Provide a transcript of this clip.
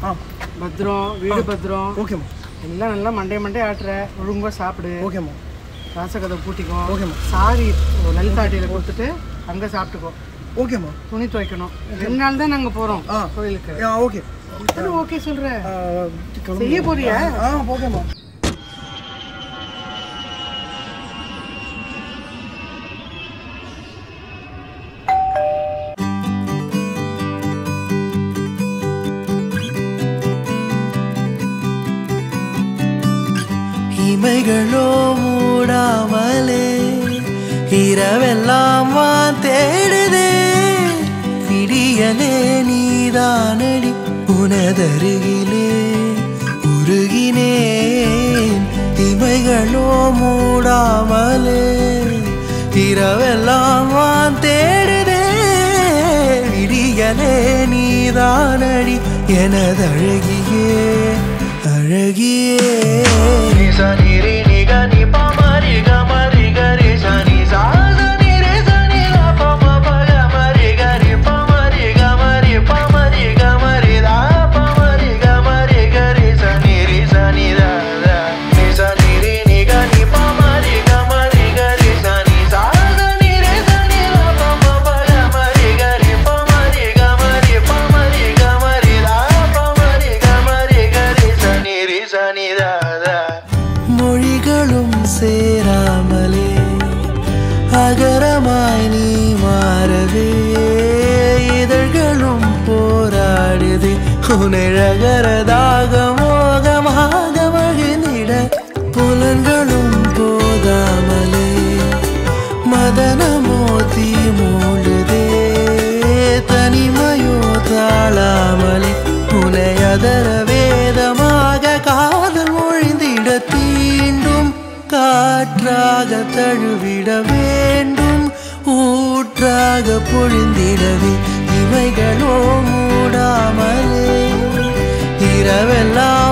ஆ பத்திரம் வீடு பத்திரம் ஓகேம்மா எல்லாம் நல்லா மண்டே மண்டே ஆட்டுற ஒழுங்கா சாப்பிடு ஓகேம்மா ராசகதை பூட்டிக்கோ ஓகேம்மா. சாவி லலிதாட்டியில் கொடுத்துட்டு அங்கே சாப்பிட்டுக்கோ ஓகேம்மா துணி துவைக்கணும் ரெண்டு நாள் தான் நாங்கள் போகிறோம் ஆ. கோயிலுக்கு ஆ ஓகே ஓகே சொல்கிற ஆ, கிளம்பு. செய்ய போறியா? ஆ ஓகேம்மா இமைகளோ மூடாமலே இரவெல்லாம் வான் தேடுதே விடியலே நீதானடி உனதருகிலே உருகினேன் இமைகளோ மூடாமலே இரவெல்லாம் வான் தேடுதே விடியலே நீதானடி எனதழகியே அழகியே மொழிகளும் சேராமலே அகரமாய் நீ மாறவே இதழ்களும் போராடுது உனழகரதாக மோகமாக மகிழ்ந்திட புலன்களும் போதாமலே மதனமோ தீ மூழுதே தனிமையோ தாழாமலே உனையதர வேதமாக காதல் மொழிந்திட தீண்டும் காற்றாக தழுவிட வேண்டும் ஊற்றாக பொழிந்திடவே இவைகளோ மூடாமலே இரவெல்லாம்